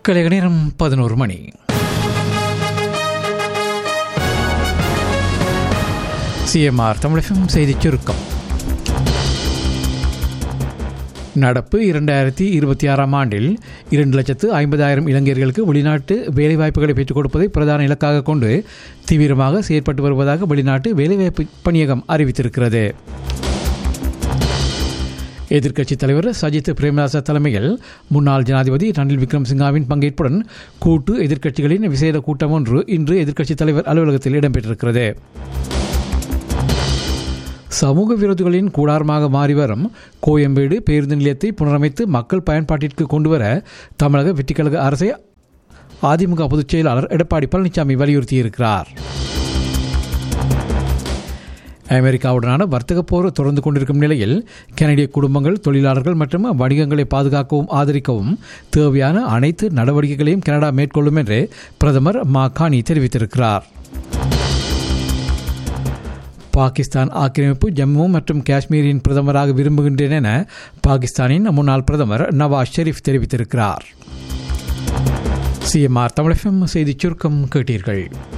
கலைக நேரம் பதினோரு மணி சிஎம்ஆர் தமிழகம் செய்திச் சுருக்கம் நடப்பு இரண்டாயிரத்தி இருபத்தி ஆறாம் ஆண்டில் இரண்டு லட்சத்து ஐம்பதாயிரம் இளைஞர்களுக்கு வெளிநாட்டு வேலைவாய்ப்புகளை பெற்றுக் கொடுப்பதை பிரதான இலக்காக கொண்டு தீவிரமாக செயற்பட்டு வருவதாக வெளிநாட்டு வேலைவாய்ப்பு பணியகம் அறிவித்திருக்கிறது எதிர்க்கட்சித் தலைவர் சஜித் பிரேமதாச தலைமையில் முன்னாள் ஜனாதிபதி ரணில் விக்ரம்சிங்காவின் பங்கேற்புடன் கூட்டு எதிர்க்கட்சிகளின் விசேட கூட்டம் ஒன்று இன்று எதிர்க்கட்சித் தலைவர் அலுவலகத்தில் இடம்பெற்றிருக்கிறது சமூக விரோதிகளின் கூடாரமாக மாறி வரும் கோயம்பேடு பேருந்து நிலையத்தை புனரமைத்து மக்கள் பயன்பாட்டிற்கு கொண்டுவர தமிழக வெற்றிக்கழக அரசை அதிமுக பொதுச் செயலாளர் எடப்பாடி பழனிசாமி வலியுறுத்தியிருக்கிறார் அமெரிக்காவுடனான வர்த்தக போர் தொடர்ந்து கொண்டிருக்கும் நிலையில் கனடிய குடும்பங்கள் தொழிலாளர்கள் மற்றும் வணிகங்களை பாதுகாக்கவும் ஆதரிக்கவும் தேவையான அனைத்து நடவடிக்கைகளையும் கனடா மேற்கொள்ளும் என்று பிரதமர் மாகானி தெரிவித்திருக்கிறார் பாகிஸ்தான் ஆக்கிரமிப்பு ஜம்மு மற்றும் காஷ்மீரின் பிரதமராக விரும்புகின்றேன் என பாகிஸ்தானின் முன்னாள் பிரதமர் நவாஸ் ஷெரீப் தெரிவித்திருக்கிறார் சிஎம்ஆர் தமிழகம் செய்திச் சுருக்கம் கேட்டீர்கள்